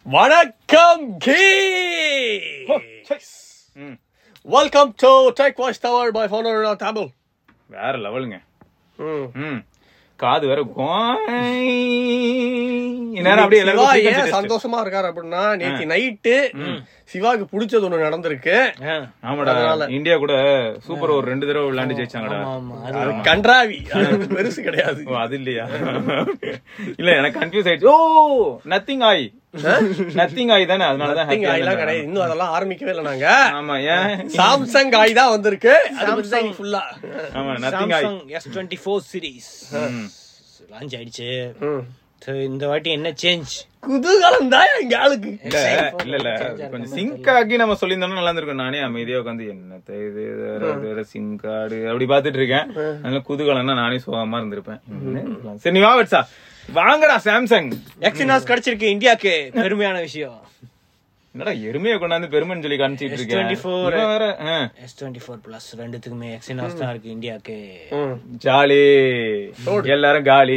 வணக்கம் கீ ம். Welcome to tech voice tower by phoner Tamil வேற லெவலுங்க ம். ம் காது வேற கோய். இந்நேரம் அப்படியே சிவா எல்லாருக்கும் frequency ஏன் test. சந்தோஷமா இருக்காரு அப்படின்னா நேத்து நைட்டு சிவாக்கு பிடிச்சது ஒண்ணு நடந்திருக்கு ஆமாடா அதனால. இந்தியா கூட சூப்பர் ஒரு ரெண்டு தடவை விளையாண்டு ஜெயிச்சாங்கடா அது கன்றாவி அது வந்து பெருசு கிடையாது ஓ அது இல்லையா இல்ல எனக்கு கன்ஃபியூஸ் ஆயிடுச்சு ஓ நத்திங் ஆய் நத்திங் ஆய் தானே அதனாலதான் Nothing happy ஆ ஆயிலாம் இருந்தேன். கிடையாது இன்னும் அதெல்லாம் ஆரம்பிக்கவே இல்லை நாங்க ஆமா ஏன் சாம்சங் ஆய் தான் வந்திருக்கு அது பத்தி தான் இன்னைக்கு ஃபுல்லா ஆமா நத்திங் ஆய் Samsung S twenty four series ம். லான்ச் ஆயிடுச்சு So, இந்த வாட்டி என்ன சேஞ்ச் குதூகலம் தான் எங்க ஆளுக்கு இல்ல இல்ல இல்ல கொஞ்சம் சிங்க் ஆகி நம்ம சொல்லியிருந்தோம்னா நல்லா இருந்திருக்கும் நானே அமைதியா உட்காந்து என்னத்த இது இது வேற இது வேற சிம் கார்டு அப்படி பாத்துட்டு இருக்கேன் அதனால குதூகலம்னா நானே சுகமா இருந்திருப்பேன் என்ன இருக்கலாம். சரி நீ வா வட்சா வாங்கடா சாம்சங் எக்ஸினாஸ் கிடைச்சிருக்கு இந்தியாக்கு பெருமையான விஷயம் என்னடா எருமையை கொண்டாந்து பெருமைன்னு சொல்லி காமிச்சிட்டு இருக்கேன் S24. இவன் வேற ஆ. எஸ் டுவெண்ட்டி ஃபோர் பிளஸ் ரெண்டுத்துக்குமே எக்ஸினாஸ் தான் இருக்கு இந்தியாக்கு ஜாலி எல்லாரும் காலி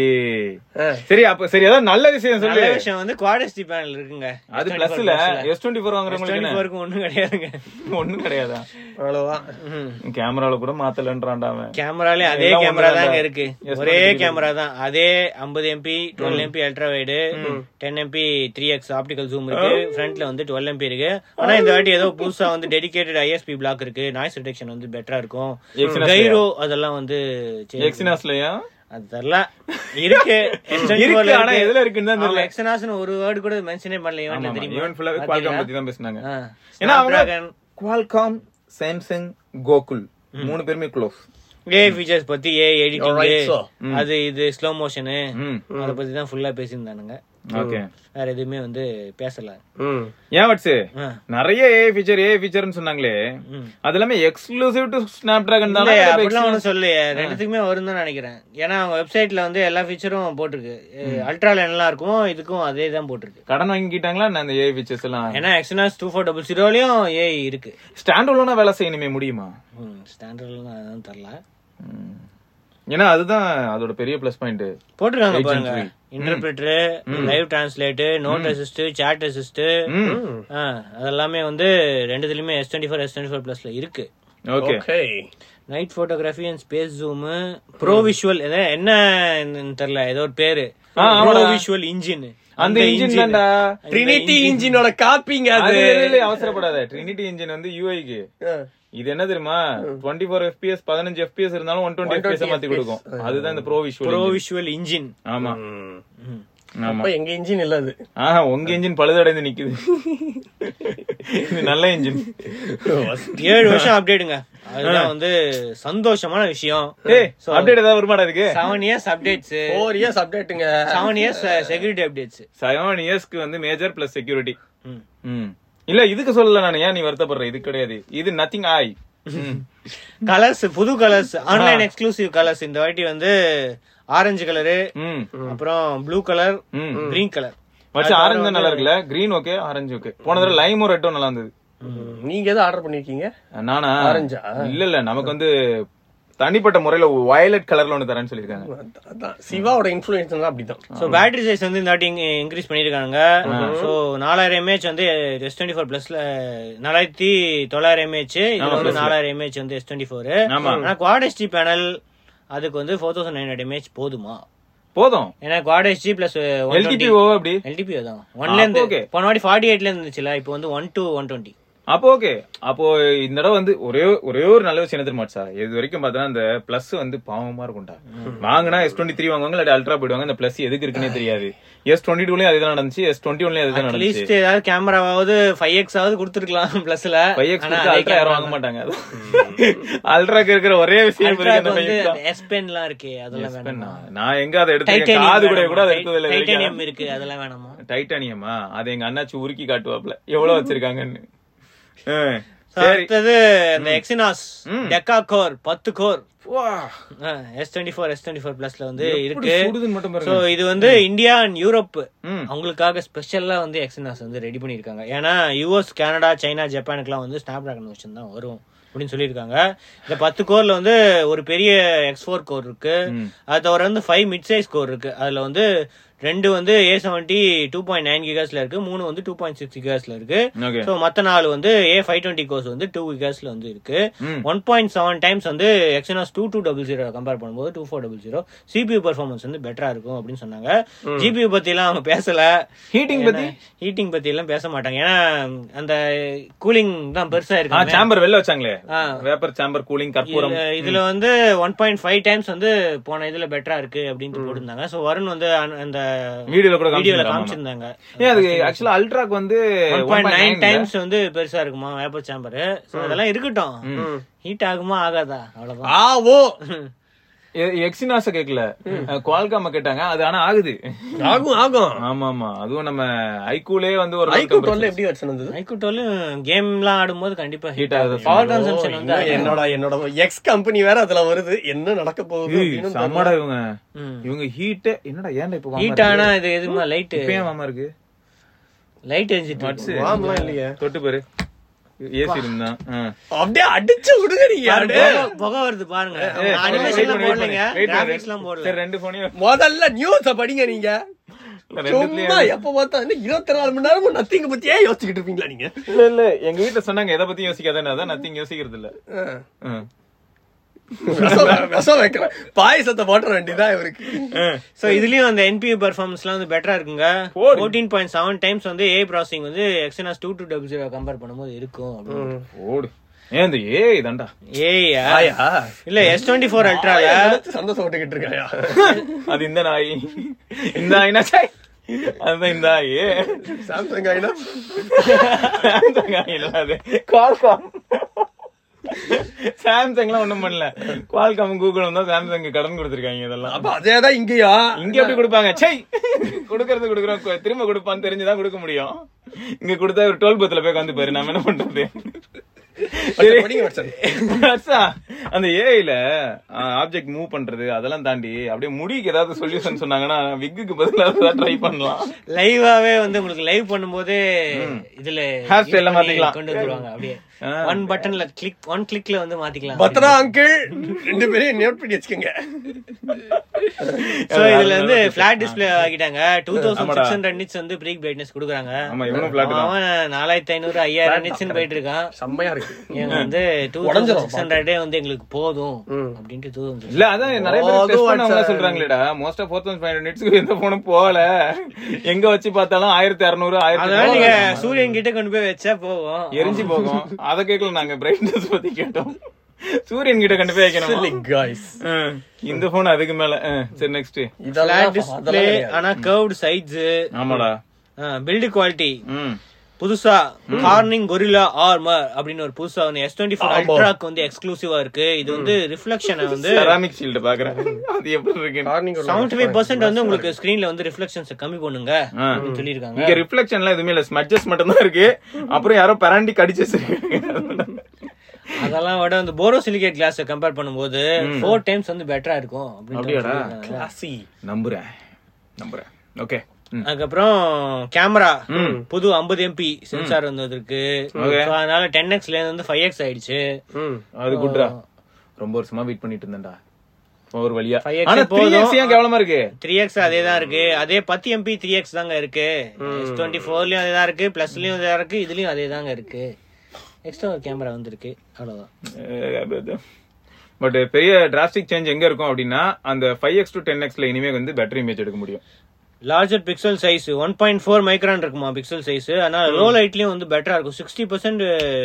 சரி அப்ப சரி ஏதாவது நல்ல விஷயம் நல்ல சொல்லு விஷயம் வந்து குவாடஸ்டி பேனல் இருக்குங்க அது பிளஸ்ல எஸ் டுவெண்ட்டி ஃபோர் வாங்குறவங்களுக்கு டுவெண்ட்டி என்ன? ஃபோருக்கு ஒன்றும் கிடையாதுங்க ஒண்ணும் கிடையாதா அவ்வளவுதான் கேமரால கூட மாத்தலன்றான்டா அவன் கேமராலே அதே எல்லாம் கேமரா ஒண்ணுதான்டா. தாங்க இருக்கு Yes, ஒரே பண்ணிட்டு கேமரா தான் அதே 50 MP twelve MP ultra wide ten MP three X optical zoom இருக்கு ஃப்ரண்ட்ல வந்து டுவெல் எம்பி இருக்கு ஆனா இந்த வாட்டி ஏதோ புதுசா வந்து டெடிகேட்டட் ஐஎஸ்பி பிளாக் இருக்கு நாய்ஸ் ரிடக்ஷன் வந்து பெட்டரா இருக்கும் Exynos கைரோ அதெல்லாம் வந்து change. எக்ஸினாஸ்லயா அதெல்லாம் இருக்கு இருக்கு ஆனா எதுல இருக்குன்னு தான் தெரியல எக்ஸனாஸ்னு ஒரு வேர்டு கூட மென்ஷனே பண்ணல இவன்ல தெரியுமா ஈவன் ஃபுல்லாவே குவால்காம் பத்தி தான் பேசுனாங்க ஆ. ஏன்னா அவங்க Snapdragon. குவால்காம் சாம்சங் கோகுல் மூணு பேருமே க்ளோஸ் ஏ ஃபீச்சர்ஸ் பத்தி ஏ Alright, எடிட்டிங் so. அது இது ஸ்லோ மோஷனு ம் அத பத்தி தான் ஃபுல்லா பேசியிருந்தானுங்க ஓகே வேற எதுவுமே வந்து பேசல ம் ஏன் வட்ஸ் ஆ. நிறைய ஏ ஃபீச்சர் ஏ ஃபீச்சர்னு சொன்னாங்களே ம். அது எல்லாமே எக்ஸ்க்ளூசிவ் டு ஸ்னாப் டிராகன் இல்ல, தானே அப்படிலாம் ஒண்ணும் சொல்லலையே ரெண்டுத்துக்குமே வரும் தான் நினைக்கிறேன் ஏன்னா அவங்க வெப்சைட்ல வந்து எல்லா ஃபீச்சரும் போட்டிருக்கு அல்ட்ரால என்னலாம் இருக்கும் இதுக்கும் அதே தான் போட்டிருக்கு கடன் வாங்கிக்கிட்டாங்களா நான் அந்த ஏ ஃபீச்சர்ஸ் எல்லாம் ஏன்னா எக்ஸனாஸ் டூ ஃபோர் டபுள் ஜீரோலயும் ஏ இருக்கு ஸ்டாண்ட் அலோனா வேலை செய்யணுமே முடியுமா ஸ்டாண்டர்ட்லாம் அதான் தரல ம். ஏன்னா அதுதான் அதோட பெரிய ப்ளஸ் பாயிண்ட் போட்டிருக்காங்க Agent பாருங்க free. Interpreter live translate note assist chat assist அதெல்லாமே வந்து ரெண்டுத்துலயுமே S twenty four S twenty four பிளஸ்ல இருக்கு okay okay night photography and space zoom pro visual என்ன தெரியல ஏதோ ஒரு பேரு ஆ, ஆமாடா. ப்ரோ விஷுவல் இன்ஜின் அந்த இன்ஜின் தான்டா ட்ரினிட்டி இன்ஜினோட காப்பிங்க அது அது இல்ல, இல்ல, அவசரப்படாத ட்ரினிட்டி இன்ஜின் வந்து யூஐக்கு இது என்ன தெரியுமா டுவெண்ட்டி ஃபோர் எஃபிஎஸ் பதினஞ்சு எஃபிஎஸ் இருந்தாலும் ஒன் டுவெண்ட்டி எஃபிஎஸ் மாத்தி கொடுக்கும் அதுதான் இந்த pro visual pro visual engine ஆமா ஆமா அப்ப எங்க இன்ஜின் இல்ல அது ஆஹா உங்க இன்ஜின் பழுதடைந்து நிக்குது இது நல்ல இன்ஜின் ஏழு வருஷம் அப்டேட்டுங்க அதுதான் வந்து சந்தோஷமான விஷயம் ஏய் அப்டேட் ஏதாவது வருமாடா இதுக்கு seven years updates four years அப்டேட்டுங்க seven years security updates seven இயர்ஸ்க்கு வந்து மேஜர் பிளஸ் செக்யூரிட்டி ம் இல்ல இதுக்கு சொல்லல நான் ஏன் நீ வருத்தப்படுற இது கிடையாது இது நத்திங் ஆய் கலர்ஸ் புது கலர்ஸ் ஆன்லைன் எக்ஸ்க்ளூசிவ் கலர்ஸ் இந்த வாட்டி வந்து ஆரஞ்சு கலரு ம் அப்புறம் ப்ளூ கலர் ம் கிரீன் கலர் வச்சு ஆரஞ்சு தான் நல்லா இருக்குல்ல கிரீன் ஓகே ஆரஞ்சு ஓகே போன தடவை லைமும் ரெட்டும் நல்லா இருந்தது நீங்க எதை ஆர்டர் பண்ணிருக்கீங்க நானா ஆரஞ்சா? இல்ல இல்ல நமக்கு வந்து தனிப்பட்ட முறையில வயலட் கலர்ல ஒண்ணு தரேன்னு சொல்லிருக்காங்க அதான் சிவாவோட இன்ஃபுளுன்ஸ் தான் அப்படிதான் ஸோ பேட்டரி சைஸ் வந்து இந்த வாட்டி இன்க்ரீஸ் பண்ணிருக்காங்க ஸோ நாலாயிரம் எம்ஏஹெச் வந்து எஸ் டுவெண்ட்டி ஃபோர் பிளஸ்ல நாலாயிரத்தி தொள்ளாயிரம் எம்ஏஹெச் இதுல வந்து நாலாயிரம் எம்ஏஹெச் வந்து எஸ் டுவெண்ட்டி ஃபோர் ஆமா ஆனா குவாட் எஸ்டி பேனல் அதுக்கு வந்து four thousand nine hundred mAh போதுமா போதும் ஏன்னா குவாட் எஸ்டி பிளஸ் எல்டிபி ஓ அப்படி எல்டிபி தான் ஒன்ல இருந்து okay. போன வாட்டி ஃபார்ட்டி எயிட்ல இருந்துச்சுல இப்போ வந்து ஒன் டு ஒன் டுவெண்ட்டி அப்போ ஓகே அப்போ இந்த தடவை வந்து ஒரே ஒரே ஒரு நல்ல விஷயம் என்ன தெரியுமா சார் இது வரைக்கும் பார்த்தா அந்த பிளஸ் வந்து பாவமா இருக்கும்டா வாங்கினா எஸ் டுவெண்ட்டி த்ரீ வாங்குவாங்க இல்லாட்டி அல்ட்ரா போயிடுவாங்க இந்த பிளஸ் எதுக்கு இருக்குன்னே தெரியாது எஸ் டுவெண்ட்டி டூலயும் அதுதான் நடந்துச்சு எஸ் டுவெண்ட்டி ஒன்லயும் அதுதான் நடந்துச்சு அட்லீஸ்ட் ஏதாவது கேமராவாவது ஃபைவ் எக்ஸ் ஆவது கொடுத்துருக்கலாம் பிளஸ்ல ஃபைவ் எக்ஸ் அல்ட்ரா யாரும் வாங்க மாட்டாங்க அல்ட்ராக்கு இருக்கிற ஒரே விஷயம் இருக்கு அந்த 5X தான். எஸ் பென்லாம் இருக்கே அதெல்லாம் வேணாமா நான் நான் எங்க அதை எடுத்து காது கூட கூட அதை எடுத்தது இல்ல டைட்டானியம் இருக்கு அதெல்லாம் வேணாமா டைட்டானியமா அது எங்க அண்ணாச்சி உருக்கி காட்டுவாப்ல எவ்வளவு வச்சிருக்காங்கன்னு ஆ, So, சரி அடுத்தது இந்த எக்ஸினாஸ் டெக்கா கோர் பத்து கோர் வா, S twenty four S twenty four பிளஸ்ல வந்து எப்படி இருக்கு சுடுதுன்னு மட்டும் சோ பாருங்க இது வந்து இந்தியா அண்ட் யூரோப் ம். அவங்களுக்காக ஸ்பெஷலா வந்து எக்ஸினாஸ் வந்து ரெடி பண்ணிருக்காங்க ஏன்னா யூஎஸ் கனடா சைனா ஜப்பானுக்குலாம் வந்து ஸ்னாப் டிராகன் வெர்ஷன் தான் வரும் அப்படின்னு சொல்லியிருக்காங்க இந்த பத்து கோர்ல வந்து ஒரு பெரிய எக்ஸ் ஃபோர் கோர் இருக்கு ம். அது தவிர வந்து ஃபைவ் மிட் சைஸ் கோர் இருக்கு அதுல வந்து ரெண்டு வந்து A seventy two point nine கிகாஸ்ல இருக்கு மூணு வந்து டூ பாயிண்ட் சிக்ஸ் கிகாஸ்ல இருக்கு ஓகே ஸோ மற்ற நாலு வந்து ஏ ஃபைவ் டுவெண்ட்டி கோர்ஸ் வந்து டூ கிகாஸ்ல வந்து இருக்கு ம். ஒன் பாயிண்ட் செவன் டைம்ஸ் வந்து Exynos two two double zero compare பண்ணும்போது two four double zero CPU performance வந்து பெட்டரா இருக்கும் அப்படின்னு சொன்னாங்க ஜிபியூ பத்தி எல்லாம் அவங்க பேசல ஹீட்டிங் பத்தி ஹீட்டிங் பத்தி எல்லாம் பேச மாட்டாங்க ஏன்னா அந்த கூலிங் தான் பெருசா ஆ இருக்கு சாம்பர் வெளில வச்சாங்களே ஆ. வேப்பர் சாம்பர் கூலிங் கற்பூரம் இது- இதுல வந்து ஒன் பாயிண்ட் ஃபைவ் டைம்ஸ் வந்து போன இதுல பெட்டரா இருக்கு அப்படின்ட்டு போட்டிருந்தாங்க சோ வருண் வந்து அந்த- அந்த வீடியோல கூட வீடியோல காமிச்சிருந்தாங்க, ஆமா. காமிச்சிருந்தாங்க ஏன் அது ஆக்சுவலா அல்ட்ராக்கு வந்து ஒன் பாயிண்ட் நைன் 1.9 டைம்ஸ் வந்து பெருசா இருக்குமா வேப்பர் சேம்பர் சோ அதெல்லாம் இருக்கட்டும் ஹீட் ஆகுமா ஆகாதா அவ்வளவுதான் ஆ ஓ எக்ஸினாஸ கேக்கல குவால்காம கேட்டாங்க அது ஆனா ஆகுது ஆகும் ஆகும் ஆமா ஆமா அதுவும் நம்ம ஐக்கூலே வந்து ஒரு ஐக்கு டுவெல் எப்படி வருஷன் வந்தது ஐக்கூட்டாலும் கேம் எல்லாம் ஆடும்போது கண்டிப்பா Heat ஹீட் ஆகுது. ஆகுது பவர் கன்சம்ஷன் வந்து இன்னும் என்னோட என்னோட எக்ஸ் கம்பெனி வேற அதுல வருது என்ன நடக்க போகுது ஏய், அப்படின்னு செம்மடா இவங்க ம். இவங்க ஹீட் என்னடா ஏன்டா இப்ப ஹீட் ஆனா இது எதுமா லைட் இப்பயும் மாமா இருக்கு லைட் எரிஞ்சிட்டு What's இருக்கு. it? வாம்லாம் இல்லையே தொட்டு பாரு ஏசி இருந்தா ஆ. அப்படியே அடிச்சு விடுங்க நீங்க அப்படியே. புகை- புகை வருது பாருங்க ஏய், அனிமேஷன் wait எல்லாம் பண்ணு, wait போடலைங்க பண்ணு, wait பண்ணு. கிராபிக்ஸ் எல்லாம் போடல சரி ரெண்டு போனையும் முதல்ல நியூஸ படிங்க நீங்க ரெண்டுத்துலயும் சும்மா எப்ப பார்த்தா என்ன இருபத்தி நாலு மணி நேரமும் நத்திங்க பத்தியே யோசிச்சுக்கிட்டு இருப்பீங்களா நீங்க இல்ல இல்ல எங்க வீட்டுல சொன்னாங்க எதை பத்தி யோசிக்காதானே அதான் நத்திங் யோசிக்கிறது இல்ல ஆ. விஷம் விஷம் வைக்கிறேன் பாயசத்தை போட்டுற வேண்டியதான் இவருக்கு சோ இதுலயும் அந்த என்பியூ பெர்ஃபார்மன்ஸ்லாம் வந்து பெட்டரா இருக்குங்க போடு. ஃபோர்டீன் பாயிண்ட் செவன் டைம்ஸ் வந்து ஏ ப்ராசஸிங் வந்து Exynos two two double zero compare பண்ணும்போது இருக்கும் அப்படின்னு. ஓடு ஏன் இந்த ஏ இதாண்டா ஏய்யா ஆயா இல்ல எஸ் டுவெண்ட்டி ஃபோர் அல்ட்ரால நினைச்சு சந்தோஷப்பட்டுக்கிட்டு இருக்காயா அது இந்த நாய் இந்த நாய்னா சை அதுதான் இந்த நாய் சாம்சங் ஆயினா சாம்சங் நாய் இல்ல அது குவால்காம் சாம்சங்லாம் ஒண்ணும் பண்ணல குவால்காம் கூகுளும் தான் சாம்சங் கடன் கொடுத்திருக்காங்க இதெல்லாம் அப்ப அதேதான் இங்கயா இங்க எப்படி கொடுப்பாங்க சை கொடுக்கறது கொடுக்குறோம் கொ- திரும்ப கொடுப்பான்னு தெரிஞ்சுதான் கொடுக்க முடியும் இங்க கொடுத்தா ஒரு டோல் பத்துல போய் வந்து பாரு நம்ம என்ன பண்றது சரி. படிங்க வச்சன் அச்சா, அந்த ஏஐல ஆப்ஜெக்ட் மூவ் பண்றது அதெல்லாம் தாண்டி அப்படியே முடிக்கு ஏதாவது சொல்யூஷன் சொன்னாங்கன்னா விக்குக்கு பதிலா ட்ரை பண்ணலாம் லைவாவே வந்து உங்களுக்கு லைவ் பண்ணும்போது இதுல Hair style ல use பண்ணி மாத்திக்கலாம். கொண்டு வந்துருவாங்க அப்படியே ஆ. ஒன் பட்டன்ல கிளிக் ஒன் கிளிக்ல வந்து மாத்திக்கலாம் பத்ரா அங்கிள் ரெண்டு பேரையும் நோட் பண்ணி வச்சுக்கோங்க சோ இதுல வந்து பிளாட் டிஸ்ப்ளே ஆகிட்டாங்க two thousand six hundred nits வந்து ப்ரீக் பிரைட்னஸ் கொடுக்குறாங்க ஆமா இவனும் பிளாட் தான் அவன் நாலாயிரத்தி ஐநூறு ஐயாயிரம் நிட்ஸ்னு போயிட்டு இருக்கான் செம்மையா இருக்கு இவங்க வந்து டூ உடைஞ்சிரும் சிக்ஸ் ஹண்ட்ரடே வந்து எங்களுக்கு போதும் அப்படின்ட்டு டூ இல்ல அதான் நிறைய பேர் டெஸ்ட் பண்ணவங்க சொல்றாங்களேடா most of four thousand five hundred எந்த போனும் போகல எங்க வச்சு பார்த்தாலும் ஆயிரத்தி அறுநூறு அதனால ஆயிரத்தி நீங்க சூரியன் கிட்ட கொண்டு போய் வச்சா போகும் எரிஞ்சு போகும் அத கேட்கல நாங்க பிரைட்னஸ் பத்தி கேட்டோம் சூரியன் கிட்ட கண்டு போய் வைக்கணும் காய்ஸ் ஆ, இந்த போன் அதுக்கு மேல ஆ, சரி நெக்ஸ்ட் பிளாட் டிஸ்ப்ளே ஆனா கர்வ்டு சைட்ஸ் ஆமாடா பில்டு குவாலிட்டி ம் புதுசா கார்னிங் கொரில்லா ஆர்மர் அப்படின்னு ஒரு புதுசா வந்து எஸ் டுவெண்ட்டி ஃபோர் அல்ட்ராக்கு வந்து எக்ஸ்க்ளூசிவா இருக்கு இது வந்து ரிஃப்ளெக்ஷனை வந்து செராமிக் ஷீல்ட் பாக்குறேன் அது எப்படி இருக்கு செவன்டி ஃபைவ் பர்சன்ட் வந்து உங்களுக்கு ஸ்கிரீன்ல வந்து ரிஃப்ளெக்ஷன்ஸ் கம்மி பண்ணுங்க ஆ. அப்படின்னு சொல்லியிருக்காங்க இங்க ரிஃப்ளெக்ஷன்லாம் எதுவுமே இல்ல ஸ்மட்ஜஸ் மட்டும் தான் இருக்கு அப்புறம் யாரோ பராண்டி கடிச்சு வச்சிருக்காங்க அதெல்லாம் விட அந்த போரோசிலிகேட் கிளாஸ் கம்பேர் பண்ணும்போது ஃபோர் டைம்ஸ் வந்து பெட்டரா இருக்கும் அப்படின்னு அப்படியாடா? சொல்லியிருக்காங்க. கிளாசி நம்புறேன் நம்புறேன் ஓகே அதுக்கப்புறம் கேமரா புது 50 எம்பி சென்சார் வந்ததுக்கு Okay. So, அதனால டென் எக்ஸ்ல இருந்து ஃபைவ் எக்ஸ் ஆயிடுச்சு ம் அது குட்ரா ரொம்ப வருஷமா வெயிட் பண்ணிட்டு இருந்தேன்டா ஒரு வழியா 5X ஆனா த்ரீ போதும். எக்ஸ் ஏன் கேவலமா இருக்கு த்ரீ எக்ஸ் அதே தான் இருக்கு அதே பத்து எம்பி த்ரீ எக்ஸ் தாங்க இருக்கு எஸ் டுவெண்ட்டி ஃபோர்லயும் அதே தான் இருக்கு பிளஸ்லயும் அதே இருக்கு இதுலயும் அதே தாங்க இருக்கு எக்ஸ்ட்ரா ஒரு கேமரா வந்திருக்கு அவ்வளவுதான் பட் பெரிய டிராஸ்டிக் சேஞ்ச் எங்க இருக்கும் அப்படின்னா அந்த ஃபைவ் எக்ஸ் டு டென் எக்ஸ்ல இனிமே வந்து பெட்டர் இமேஜ் எடுக்க முடியும் larger pixel size one point four micron இருக்குமா பிக்சல் சைஸ் ஆனா லோ லைட்லயும் வந்து பெட்டரா இருக்கும் சிக்ஸ்டி பர்சன்ட்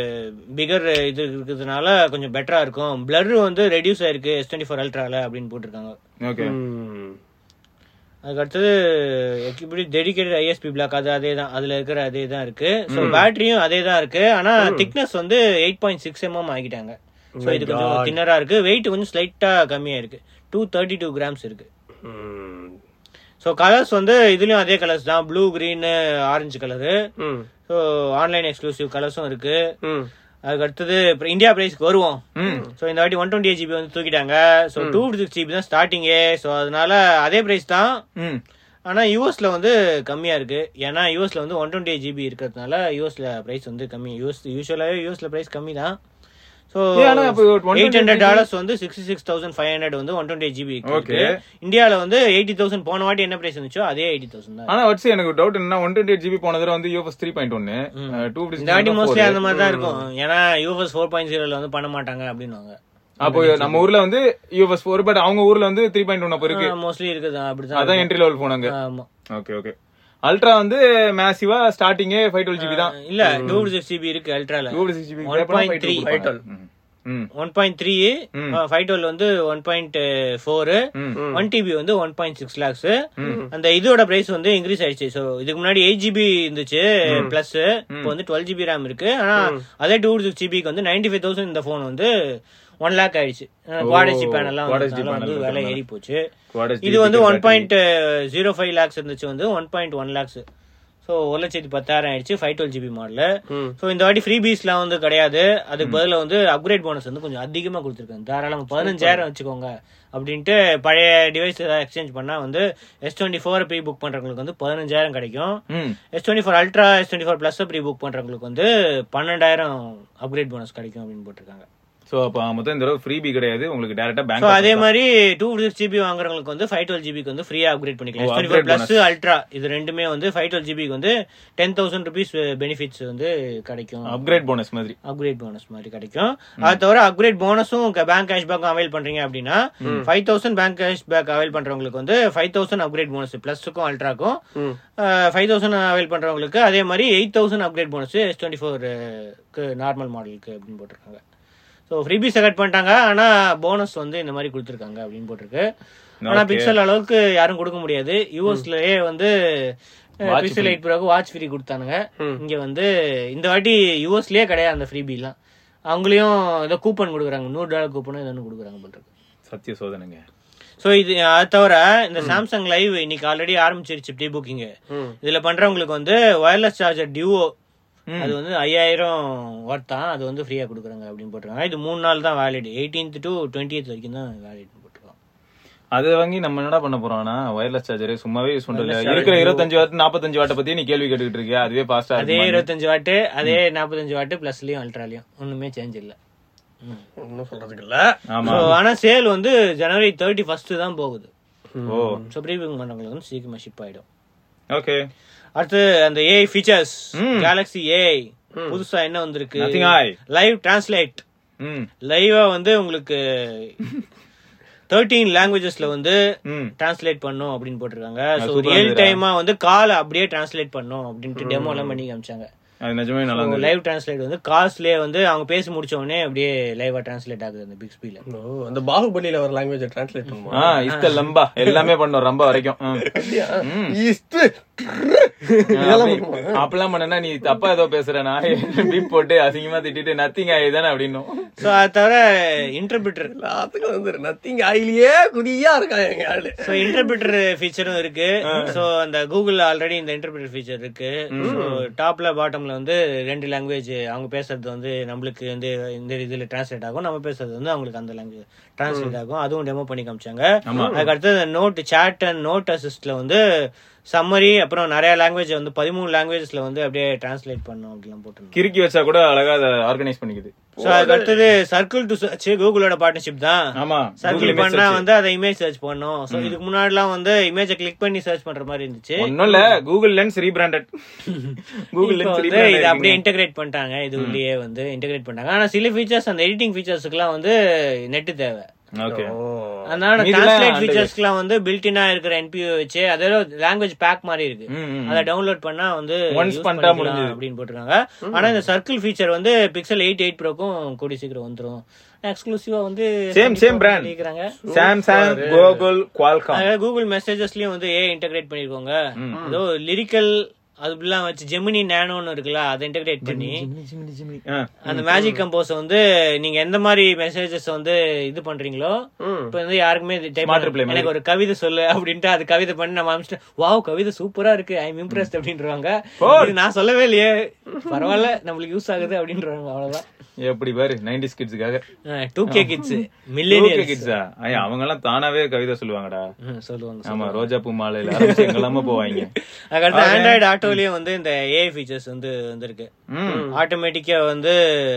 பிகர் இது இருக்கிறதுனால கொஞ்சம் பெட்டரா இருக்கும் பிளர் வந்து ரெடியூஸ் ஆயிருக்கு எஸ் டுவெண்ட்டி ஃபோர் அல்ட்ரால அப்படின்னு போட்டிருக்காங்க ஓகே ம். அதுக்கு அடுத்தது இப்படி டெடிகேட்டட் ஐஎஸ்பி பிளாக் அது அதே தான் அதுல இருக்கிற அதே தான் இருக்கு ஸோ பேட்டரியும் அதே தான் இருக்கு ஆனா திக்னஸ் வந்து எயிட் பாயிண்ட் சிக்ஸ் எம்எம் ஆகிட்டாங்க ஸோ இது கொஞ்சம் தின்னரா இருக்கு வெயிட் கொஞ்சம் ஸ்லைட்டா கம்மியா இருக்கு டூ தேர்ட்டி டூ கிராம்ஸ் இருக்கு ம். ஸோ கலர்ஸ் வந்து இதுலயும் அதே கலர்ஸ் தான் ப்ளூ green ஆரஞ்சு கலரு ம். ஸோ ஆன்லைன் எக்ஸ்க்ளூசிவ் கலர்ஸும் இருக்கு ம். அதுக்கு அடுத்தது இப்போ இந்தியா பிரைஸ்க்கு வருவோம் ம் ஸோ இந்த வாட்டி ஒன் டுவெண்ட்டி எயிட் ஜிபி வந்து தூக்கிட்டாங்க ஸோ டூ சிக்ஸ் ஜிபி தான் ஸ்டார்டிங்கே ஸோ அதனால அதே பிரைஸ் தான் ம் ஆனா யூஎஸ்ல வந்து கம்மியா இருக்கு ஏன்னா யூஎஸ்ல வந்து ஒன் டுவெண்ட்டி ஜிபி இருக்கிறதுனால யூஎஸ்ல பிரைஸ் வந்து கம்மி யூஎஸ் யூஸ்வலாவே யூஎஸ்ல பிரைஸ் கம்மி தான் ஸோ ஏய், ஆனா அப்போ 128 எயிட் ஹண்ட்ரட் டாலர்ஸ் வந்து sixty six thousand five hundred வந்து ஒன் டுவெண்ட்டி ஜிபி Okay. இந்தியால வந்து எயிட்டி தௌசண்ட் போன வாட்டி என்ன பிரைஸ் இருந்துச்சோ அதே எயிட்டி தௌசண்ட் தான் ஆனா வச்சு எனக்கு டவுட் என்ன ஒன் டுவெண்ட்டி எயிட் ஜிபி போன தடவை வந்து யூஎஸ் த்ரீ பாயிண்ட் ஒன்னு டூ இந்த வாட்டி மோஸ்ட்லி அந்த மாதிரி தான் இருக்கும் ஏன்னா யூஎஸ் ஃபோர் பாயிண்ட் ஜீரோல வந்து பண்ண மாட்டாங்க அப்படின்னுவாங்க அப்போ நம்ம ஊர்ல வந்து யூஎஸ் ஃபோர் பட் அவங்க ஊர்ல வந்து த்ரீ பாயிண்ட் ஒன் அப்போ இருக்கு மோஸ்ட்லி இருக்குது அப்படிதான் அதான் என்ட்ரி லெவல் போனாங்க ஆமா ஓகே ஓகே அல்ட்ரா வந்து மேசிவா ஸ்டார்டிங்கே ஃபைவ் டுவெல் ஜிபி தான் இல்ல டூ சிக்ஸ் ஜிபி இருக்கு அல்ட்ரால two six GB one point three ம் one point three five twelve வந்து ஒன் பாயிண்ட் ஃபோர் ம். ஒன் டிபி வந்து ஒன் பாயிண்ட் சிக்ஸ் லேக்ஸ் அந்த இதோட பிரைஸ் வந்து இன்க்ரீஸ் ஆயிடுச்சு சோ இதுக்கு முன்னாடி எயிட் ஜிபி இருந்துச்சு பிளஸ் இப்போ வந்து டுவெல் ஜிபி ரேம் இருக்கு ஆனா அதே டூ சிக்ஸ் ஜிபிக்கு வந்து நைன்டி ஃபைவ் தௌசண்ட் இந்த போன் வந்து ஒன் லேக் ஆயிடுச்சு குவாடஜி பேனல்லாம் Quad HD வந்து panel விலை இருக்கறதுனால. ஏறி போச்சு Quad HD இது வந்து ticket one battery. Point zero five lakhs இருந்துச்சு வந்து one point one lakhs so ஒரு லட்சத்தி பத்தாயிரம் ஆயிடுச்சு five twelve GB model so இந்த வாட்டி ஃப்ரீ பீஸ்லாம் வந்து கிடையாது அதுக்கு பதிலா வந்து அப்கிரேட் போனஸ் வந்து கொஞ்சம் அதிகமா கொடுத்துருக்காங்க தாராளமா பதினஞ்சாயிரம் வச்சுக்கோங்க அப்படின்ட்டு பழைய டிவைஸ் ஏதாவது எக்ஸ்சேஞ்ச் பண்ணா வந்து S twenty four pre book பண்றவங்களுக்கு வந்து பதினஞ்சாயிரம் கிடைக்கும் ம் S twenty four ultra S twenty four plus pre book பண்றவங்களுக்கு வந்து பன்னெண்டாயிரம் அப்கிரேட் போனஸ் கிடைக்கும் அப்படின்னு போட்டிருக்காங்க சோ அப்ப மொத்தம் இந்த தடவை ஃப்ரீ பி கிடையாது உங்களுக்கு டைரக்டா ஸோ பேங்க் அதே மாதிரி டூ சிக்ஸ் ஜிபி வாங்குறவங்களுக்கு வந்து ஃபைவ் டுவெல் ஜிபிக்கு வந்து ஃப்ரீயா அப்கிரேட் பண்ணிக்கலாம் oh, S twenty upgrade plus ultra இது ரெண்டுமே வந்து ஃபைவ் டுவெல் ஜிபிக்கு வந்து டென் தௌசண்ட் ருபீஸ் பெனிஃபிட்ஸ் வந்து கிடைக்கும் அப்கிரேட் போனஸ் மாதிரி அப்கிரேட் போனஸ் மாதிரி கிடைக்கும் அது தவிர அப்கிரேட் போனஸும் பேங்க் கேஷ் பேக்கும் அவைல் பண்றீங்க அப்படின்னா five thousand bank cash back avail பண்றவங்களுக்கு வந்து ஃபைவ் தௌசண்ட் அப்கிரேட் போனஸ் பிளஸுக்கும் அல்ட்ராக்கும் ஃபைவ் தௌசண்ட் அவைல் பண்றவங்களுக்கு அதே மாதிரி eight thousand upgrade bonus S twenty ஃபோருக்கு நார்மல் மாடலுக்கு அப்படின்னு போட்டிருக்காங்க ஸோ ஃப்ரீபி செலக்ட் பண்ணிட்டாங்க ஆனா போனஸ் வந்து இந்த மாதிரி கொடுத்துருக்காங்க அப்படின்னு போட்டிருக்கு ஆனா Okay. பிக்சல் அளவுக்கு யாரும் கொடுக்க முடியாது யூஎஸ்லயே வந்து Watch பிக்சல் எயிட் ப்ரோக்கு வாட்ச் ஃப்ரீ கொடுத்தானுங்க இங்க வந்து இந்த வாட்டி யூஎஸ்லயே கிடையாது அந்த ஃப்ரீபிலாம் அவங்களையும் ஏதோ கூப்பன் கொடுக்குறாங்க நூறு டாலர் கூப்பனும் ஏதோ கொடுக்குறாங்க போட்டிருக்கு சத்திய சோதனைங்க ஸோ இது அது தவிர இந்த சாம்சங் லைவ் இன்னைக்கு ஆல்ரெடி ஆரம்பிச்சிருச்சு ப்ரீ புக்கிங் இதுல பண்றவங்களுக்கு வந்து வயர்லெஸ் சார்ஜர் டியூஓ அது வந்து ஐயாயிரம் வாட் தான் அது வந்து ஃப்ரீயா கொடுக்குறாங்க அப்படின்னு போட்டிருக்காங்க இது மூணு நாள் தான் வேலிட் எயிட்டீன்த் டு டுவெண்ட்டி வரைக்கும் தான் வேலிட் போட்டிருக்காங்க அதை வாங்கி நம்ம என்னடா பண்ண போறோம்னா வயர்லெஸ் சார்ஜர் சும்மாவே யூஸ் பண்றது இல்ல. இருக்கிற இருபத்தஞ்சு வாட் நாற்பத்தஞ்சு வாட்டை பத்தி நீ கேள்வி கேட்டுக்கிட்டு இருக்கியா அதுவே ஃபாஸ்டா அதே இருபத்தஞ்சு வாட்டு அதே நாற்பத்தஞ்சு வாட்டு பிளஸ்லயும் அல்ட்ராலையும் ஒண்ணுமே சேஞ்ச் இல்ல ஒன்னும் சொல்றதுக்கு இல்ல ஆமா So, ஆனா சேல் வந்து ஜனவரி தேர்ட்டி ஃபர்ஸ்ட் தான் போகுது ஓ ஸோ ப்ரீ புக்கிங் பண்றவங்களுக்கு வந்து சீக்கிரமா ஷிப் ஆயிடும் ஓகே அடுத்து அந்த ஏஐ ஃபீச்சர்ஸ் கேலக்ஸி ஏஐ புதுசா என்ன வந்திருக்கு Nothing I. லைவ் டிரான்ஸ்லேட் ம் லைவா வந்து உங்களுக்கு தேர்ட்டீன் லாங்குவேஜஸ்ல வந்து ம் டிரான்ஸ்லேட் பண்ணும் அப்படின்னு போட்டிருக்காங்க ஸோ super ரியல் இருந்ததுடா. டைமா வந்து கால் அப்படியே டிரான்ஸ்லேட் பண்ணும் அப்படின்ட்டு டெமோ எல்லாம் பண்ணி காமிச்சாங்க அது நிஜமே நல்லா இருந்தது லைவ் டிரான்ஸ்லேட் வந்து கால்ஸ்லயே வந்து அவங்க பேசி முடிச்ச உடனே அப்படியே லைவா டிரான்ஸ்லேட் ஆகுது அந்த பிக் ஸ்பீல ஓ, அந்த பாகுபலியில வர லாங்குவேஜ் டிரான்ஸ்லேட் பண்ணுமா ஆ இஸ்த லம்பா எல்லாமே பண்ணோம் ரொம்ப வரைக்கும் ம். ஈஸ்ட் அப்படி- அப்படிலாம் பண்ணனா நீ தப்பா ஏதோ பேசுறனா பீப் போட்டு அசிங்கமா திட்டிட்டு நத்திங் ஆயிதானே அப்படின்னும் ஸோ அது தவிர இன்டர்பிரிட்டர் எல்லாத்துக்கும் வந்து நத்திங் ஆயிலியே குதியா இருக்கான் எங்க ஆளு ஸோ இன்டர்பிரிட்டர் ஃபீச்சரும் இருக்கு ஸோ அந்த கூகுள் ஆல்ரெடி இந்த இன்டர்பிரிட்டர் ஃபீச்சர் இருக்கு ஸோ டாப்ல பாட்டம்ல வந்து ரெண்டு லாங்குவேஜ் அவங்க பேசுறது வந்து நம்மளுக்கு வந்து இந்த இதுல டிரான்ஸ்லேட் ஆகும் நம்ம பேசுறது வந்து அவங்களுக்கு அந்த லாங்குவேஜ் டிரான்ஸ்லேட் ஆகும் அதுவும் டெமோ பண்ணி காமிச்சாங்க அதுக்கு அடுத்து நோட் சாட் அண்ட் நோட் அசிஸ்ட்ல வந்து சம்மரி அப்புறம் நிறைய லாங்குவேஜ் வந்து பதிமூணு லாங்குவேஜஸ்ல வந்து அப்படியே டிரான்ஸ்லேட் பண்ணும் அப்படிலாம் போட்டு கிறுக்கி வச்சா கூட அழகா அதை ஆர்கனைஸ் பண்ணிக்குது ஸோ அதுக்கு அடுத்தது சர்க்கிள் டு சர்ச் கூகுளோட பார்ட்னர்ஷிப் தான் ஆமா சர்க்கிள் Google பண்ணா Image வந்து அதை இமேஜ் சர்ச் பண்ணும் சோ இதுக்கு முன்னாடிலாம் வந்து இமேஜை கிளிக் பண்ணி சர்ச் பண்ற மாதிரி இருந்துச்சு ஒன்னும் இல்ல கூகுள் லென்ஸ் ரீபிராண்டட் கூகுள் இப்போ லென்ஸ் வந்து இதை அப்படியே இன்டகிரேட் பண்ணிட்டாங்க இது உள்ளேயே வந்து இன்டகிரேட் பண்ணிட்டாங்க ஆனா சில ஃபீச்சர்ஸ் அந்த எடிட்டிங் ஃபீச்சர்ஸ்க்குலாம் வந்து நெட் தேவை ஓகே அதனால மீதிலாம் டிரான்ஸ்லேட் under- ஃபீச்சர்ஸ்க்குலாம் வந்து பில்டினா இருக்கிற என்பிஓ வச்சு அதோட லாங்குவேஜ் பேக் மாதிரி இருக்கு அதை டவுன்லோட் பண்ணா வந்து Once use பண்ணிட்டா பண்ணிக்கலாம் முடிஞ்சது. அப்படின்னு போட்டிருக்காங்க ஆனா இந்த சர்க்கிள் ஃபீச்சர் வந்து பிக்சல் எயிட் எயிட் ப்ரோக்கும் கூடி சீக்கிரம் வந்துரும் எக்ஸ்க்ளூசிவா வந்து Same, same brand. இருக்கிறாங்க சாம்சங் கூகுள் குவால்காம் அதாவது கூகுள் மெசேஜஸ்லயும் வந்து ஏ இன்டகிரேட் பண்ணிருக்கோங்க ஏதோ லிரிக்கல் அதுலாம் வச்சு ஜெமினி நேனோன்னு இருக்குல்ல அதை இன்டகிரேட் பண்ணி அந்த மேஜிக் கம்போஸ் வந்து நீங்க எந்த மாதிரி மெசேஜஸ் வந்து இது பண்றீங்களோ இப்ப வந்து யாருக்குமே இது type Smart பண்ண- reply மாதிரி. எனக்கு ஒரு கவிதை சொல்லு அப்படின்ட்டு அது கவிதை பண்ணி நம்ம அமிச்சிட்டு வாவ் கவிதை சூப்பரா இருக்கு ஐ எம் இம்ப்ரெஸ்ட் அப்படின்றாங்க இது நான் சொல்லவே இல்லையே பரவாயில்ல நம்மளுக்கு யூஸ் ஆகுது அப்படின்றாங்க அவ்வளவுதான் எப்படி பாரு நைன்டிஸ் கிட்ஸுக்காக two K kids okay millennial கிட்ஸா ஐயா அவங்க எல்லாம் தானாவே கவிதை சொல்லுவாங்கடா சொல்லுவாங்க ஆமா ரோஜா பூ மாலையில ஆரம்பிச்சு எங்கெல்லாம போவாங்க அதுக்கடுத்து ஆண்ட்ராய்டு ஆட்டோலயும் வந்து இந்த ஏஐ ஃபீச்சர்ஸ் வந்து வந்திருக்கு ம் ஆட்டோமேட்டிக்கா வந்து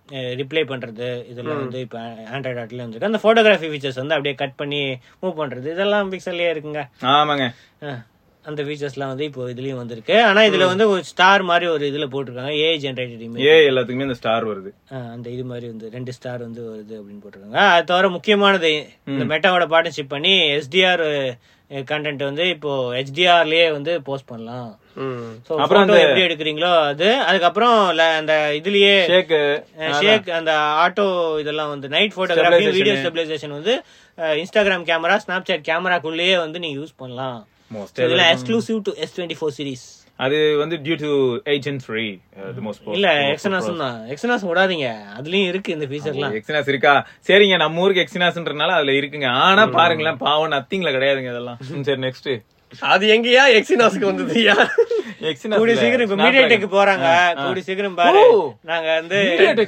ரிப்ளை பண்றது இதெல்லாம் வந்து இப்போ ஆண்ட்ராய்டு ஆட்ல வந்துருக்கு அந்த போட்டோகிராஃபி ஃபீச்சர்ஸ் வந்து அப்படியே கட் பண்ணி மூவ் பண்றது இதெல்லாம் பிக்சல்லே இருக்குங்க ஆமாங்க அஹ், அந்த ஃபீச்சர்ஸ்லாம் வந்து இப்போ இதுலயும் வந்திருக்கு ஆனா இதுல வந்து ஒரு ஸ்டார் மாதிரி ஒரு இதுல போட்டிருக்காங்க ஏஐ ஜென்ரேட்டட் இமேஜ் ஏ எல்லாத்துக்குமே இந்த ஸ்டார் வருது அந்த இது மாதிரி வந்து ரெண்டு ஸ்டார் வந்து வருது அப்படின்னு போட்டிருக்காங்க அது தவிர முக்கியமானது இந்த மெட்டாவோட பார்ட்னர்ஷிப் பண்ணி எஸ்டிஆர் கண்டென்ட் வந்து இப்போ ஹெச்டிஆர்லயே வந்து போஸ்ட் பண்ணலாம் ம். ஸோ அப்புறம் எப்படி எடுக்கிறீங்களோ அது அதுக்கப்புறம் ல- அந்த இதுலயே ஷேக்கு ஷேக் அந்த ஆட்டோ இதெல்லாம் வந்து நைட் போட்டோகிராஃபி வீடியோ ஸ்டெபிலைசேஷன் வந்து இன்ஸ்டாகிராம் கேமரா ஸ்னாப்சாட் கேமராக்குள்ளேயே வந்து நீங்க யூஸ் பண்ணலாம் மோஸ்ட் So, இதெல்லாம் exclusive to S twenty four series அது வந்து due to agent free most இல்ல எக்ஸனாஸும் தான் எக்ஸனாஸ் விடாதீங்க அதுலயும் இருக்கு இந்த ஃபீச்சர்லாம் எக்ஸினாஸ் இருக்கா சரிங்க நம்ம ஊருக்கு எக்ஸினாஸ்ன்றனால அதுல இருக்குங்க ஆனா பாருங்களேன் பாவம் நத்திங்ல கிடையாதுங்க இதெல்லாம் ம், சரி நெக்ஸ்ட் அது எங்கயா எக்ஸினாஸ்க்கு வந்ததுயா எக்ஸினாஸ் கூடி சீக்கிரம் இப்ப மீடியாடெக் போறாங்க கூடி சீக்கிரம் பாரு ஓ. நாங்க வந்து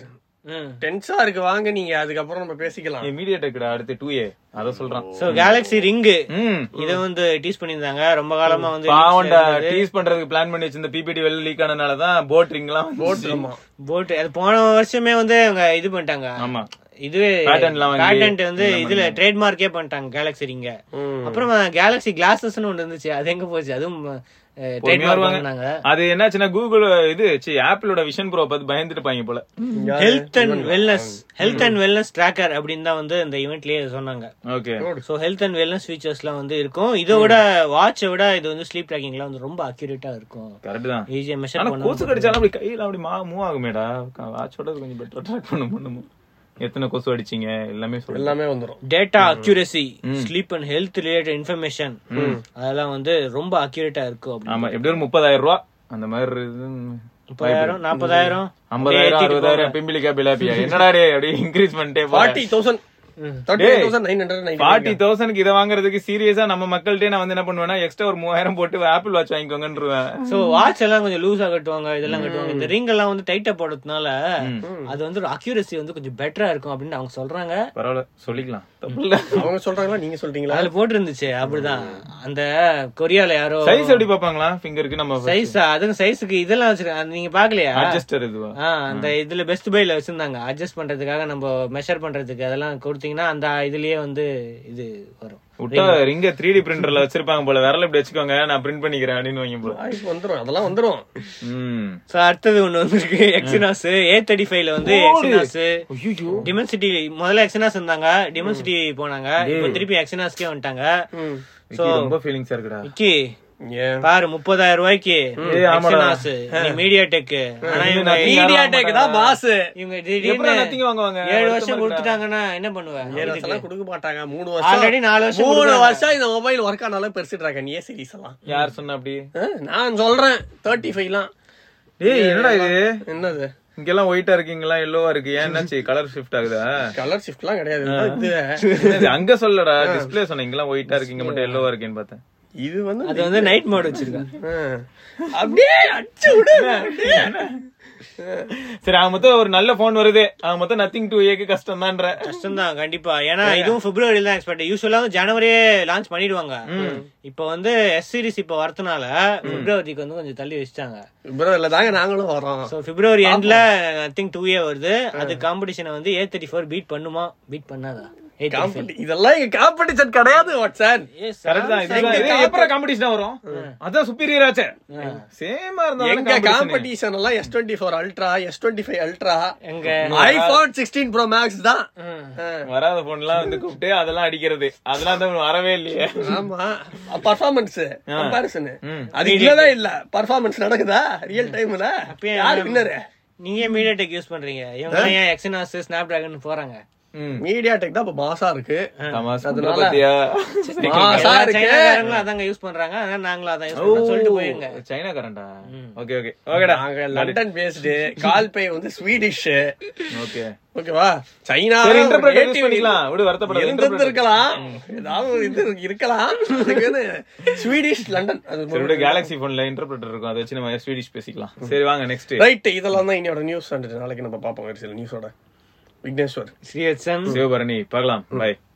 ம். டென்ஸா இருக்கு வாங்க நீங்க அதுக்கப்புறம் நம்ம பேசிக்கலாம் மீடியா டெக்டா அடுத்து டூ ஏ அத சொல்றான் சோ கேலக்ஸி ரிங்கு ம் இத வந்து டீஸ் பண்ணிருந்தாங்க ரொம்ப காலமா வந்து பாவண்டா டீஸ் பண்றதுக்கு பிளான் பண்ணி வச்சிருந்த பிபிடி வெளில லீக் ஆனனாலதான் போட் ரிங்லாம் போட் ஆமா போட் அது போன வருஷமே வந்து அவங்க இது பண்ணிட்டாங்க ஆமா இதுவே Patent எல்லாம் வாங்கி பேட்டன்ட் வந்து இதுல ட்ரேட்மார்க்கே பண்ணிட்டாங்க கேலக்ஸி ரிங்க ம். அப்புறம் கேலக்ஸி கிளாஸஸ்னு ஒன்று இருந்துச்சு அது எங்க போச்சு அதுவும் ட்ரேட்மார்க் வருவாங்க. பண்ணாங்க அது என்னாச்சுன்னா கூகுள் இது சி ஆப்பிளோட விஷன் ப்ரோ பார்த்து பயந்துட்டு பாங்க போல health and wellness health and wellness tracker அப்படின்னு தான் வந்து இந்த ஈவெண்ட்லயே சொன்னாங்க okay so health and wellness ஃபீச்சர்ஸ்லாம் வந்து இருக்கும் இதை விட வாட்சை விட இது வந்து ஸ்லீப் ட்ராக்கிங்லாம் வந்து ரொம்ப அக்யூரேட்டா இருக்கும் கரெக்ட் தான் ஈஸியா மெஷர் ஆனா பண்ண கொசு கடிச்சாலும் அப்படி கையில அப்படி மூவ் ஆகுமேடா வாட்சோட கொஞ்சம் பெட்டர் ட்ராக் பண்ண பண்ணுமோ எத்தனை கொசு அடிச்சீங்க எல்லாமே சொல்லு எல்லாமே வந்துரும் data accuracy sleep and health related information அதெல்லாம் வந்து ரொம்ப அக்யூரேட்டா இருக்கும் அப்படி ஆமா எப்படி ஒரு முப்பதாயிரம் ரூபா அந்த மாதிரி இது முப்பதாயிரம் நாற்பதாயிரம் ஐம்பதாயிரம் அறுபதாயிரம் பிம்பிளிக்கா பிலாப்பியா என்னடா டே அப்படி இன்க்ரீஸ் பண்ணிட்டே forty thousand thirty thousand nine hundred forty தௌசண்ட்க்கு இதை வாங்குறதுக்கு சீரியஸா நம்ம மக்கள்கிட்ட நான் வந்து என்ன பண்ணுவேன்னா எக்ஸ்ட்ரா ஒரு மூவாயிரம் போட்டு ஆப்பிள் வாட்ச் வாங்கிக்கோங்கன்றுவேன் சோ வாட்ச் எல்லாம் கொஞ்சம் லூஸா கட்டுவாங்க இதெல்லாம் கட்டுவாங்க இந்த ரிங் எல்லாம் வந்து டைட்டா போடுறதுனால அது வந்து ஒரு அக்யூரசி வந்து கொஞ்சம் பெட்டரா இருக்கும் அப்படின்னு அவங்க சொல்றாங்க பரவாயில்ல சொல்லிக்கலாம் தப்பு இல்ல அவங்க சொல்றாங்களா நீங்க சொல்றீங்களா அதுல போட்டிருந்துச்சு அப்படிதான் அந்த கொரியால யாரோ சைஸ் எப்படி பாப்பாங்களா ஃபிங்கருக்கு நம்ம சைஸ் அதுங்க சைஸுக்கு இதெல்லாம் வச்சிருக்காங்க நீங்க பாக்கலையா அட்ஜஸ்டர் இதுவா ஆ, அந்த இதுல பெஸ்ட் பைல வச்சிருந்தாங்க அட்ஜஸ்ட் பண்றதுக்காக நம்ம மெஷர் பண்றதுக்கு அதெல்லாம் கொடுத்தீங்கன்னா அந்த இதுலயே வந்து இது வரும் விட்டா ரிங்க த்ரீ டி பிரிண்டர்ல வச்சிருப்பாங்க போல விரல இப்படி வச்சுக்கோங்க நான் பிரிண்ட் பண்ணிக்கிறேன் அப்படின்னு வாங்கி போல வாய்ப்பு வந்துரும் அதெல்லாம் வந்துரும் ம் சோ அடுத்தது ஒண்ணு வந்திருக்கு எக்ஸினாஸ் ஏ தேர்ட்டி ஃபைவ்ல வந்து எக்ஸினாஸ் டிமென்சிட்டி முதல்ல எக்ஸினாஸ் இருந்தாங்க டிமென்சிட்டி போனாங்க இப்போ திருப்பி எக்ஸினாஸ்க்கே வந்துட்டாங்க ம். விக்கி, ரொம்ப ஃபீலிங்ஸா இருக்குடா விக்கி ஏன் பாரு முப்பதாயிரம் ரூபாய்க்கு எக்ஸினாஸ் நீ மீடியா டெக் ஆனா இவங்க மீடியா டெக் தான் பாஸ் இவங்க எப்படி திடீர்னு நத்திங் வாங்குவாங்க ஏழு வருஷம் கொடுத்துட்டாங்கன்னா என்ன பண்ணுவேன் ஏழு வருஷம் எல்லாம் கொடுக்க மாட்டாங்க மூணு வருஷம் ஆல்ரெடி நாலு வருஷம் மூணு கொடுக்குறாங்க. வருஷம் இந்த மொபைல் ஒர்க் ஆனாலும் பெருசு டிராகன் ஏ சீரிஸ் எல்லாம் யார் சொன்ன அப்படி ஆ, நான் சொல்றேன் தேர்ட்டி ஃபைவ்லாம் டேய் என்னடா இது என்னது இங்கெல்லாம் ஒயிட்டா இருக்கு இங்கெல்லாம் எல்லோவா இருக்கு ஏன் என்னாச்சு கலர் ஷிஃப்ட் ஆகுதா கலர் ஷிஃப்ட்லாம் கிடையாது இது என்னது, அங்க சொல்லடா டிஸ்ப்ளே சொன்ன இங்கெல்லாம் ஒயிட்டா இருக்கு இங்க மட்டும் எல்லோவா இருக்கேன்னு பார்த்தேன் இது வந்து அது வந்து நைட் மோட் வச்சிருக்காங்க ஆ. அப்படியே அடிச்சு விடு சரி அவன் மொத்தம் ஒரு நல்ல போன் வருது அவன் மொத்தம் நத்திங் டூ ஏக்கு கஷ்டம் தான்ற கஷ்டம் தான் கண்டிப்பா ஏன்னா இதுவும் பிப்ரவரியில தான் எக்ஸ்பெக்ட் யூஸ்வலா வந்து ஜனவரியே லான்ச் பண்ணிடுவாங்க இப்போ வந்து எஸ் சீரிஸ் இப்போ வரதுனால பிப்ரவரிக்கு வந்து கொஞ்சம் தள்ளி வச்சிட்டாங்க பிப்ரவரியில தாங்க நாங்களும் வரோம் சோ பிப்ரவரி எண்ட்ல திங்க் டூ ஏ வருது அது காம்படிஷனை வந்து ஏ தேர்ட்டி ஃபோர் பீட் பண்ணுமா பீட் பண்ணாதா Competi- இதெல்லாம் எங்க காம்படிஷன் கிடையாது வாட்ஸன் கரெக்ட் தான் இதுதான் இது அப்புறம் காம்படிஷன் வரும் அதான் சுப்பீரியர் ஆச்சே சேமா இருந்தாலும் எங்க காம்படிஷன் எல்லாம் S twenty four ultra S twenty five ultra எங்க ஐபோன் சிக்ஸ்டீன் ப்ரோ மேக்ஸ் தான் ஆ. வராத போன் எல்லாம் வந்து கூப்பிட்டு அதெல்லாம் அடிக்கிறது அதெல்லாம் தான் வரவே இல்லையே ஆமா பர்ஃபார்மன்ஸ் கம்பாரிசன் ம். அது இல்லவே இல்ல பர்ஃபார்மன்ஸ் நடக்குதா ரியல் டைம்ல அப்பயே யார் வின்னரு நீங்க மீடியா டெக் யூஸ் பண்றீங்க இவங்க ஏன் எக்ஸினாஸ் ஸ்னாப் டிராகன் போறாங்க ம் மீடியா டெக் தான் இப்ப மாசா இருக்கு தமாஸ் பண்ற பாத்தியா மாசா எல்லா இருக்கு சைனாக்காரங்களும் அதாங்க யூஸ் பண்றாங்க அதனால நாங்களும் அதான் யூஸ் பண்றோம் சொல்லிட்டு போயிருங்க சைனா கரண்டா ஓகே ஓகே ஓகேடா நாங்க லண்டன் பேஸ்டு கால் பே வந்து ஸ்வீடிஷ் ஓகே ஓகேவா சைனா சரி இன்டர்பிரேட் யூஸ் பண்ணிக்கலாம் விடு வருத்தப்படாத இருந்திருந்து இருக்கலாம் ஏதாவது ஒரு இது இருக்கலாம் அதுக்கு வந்து ஸ்வீடிஷ் லண்டன் அது சரி விடு கேலக்ஸி போன்ல இன்டர்பிரேட்டர் இருக்கும் அதை வச்சு நம்ம ஸ்வீடிஷ் பேசிக்கலாம் சரி வாங்க நெக்ஸ்ட் ரைட் இதெல்லாம் தான் இன்னையோட நியூஸ் நாளைக்கு நம்ம பார்ப்போம் ஒரு சில நியூஸோட விக்னேஸ்வர் ஸ்ரீஹெச்எம் சிவபரணி பார்க்கலாம் பை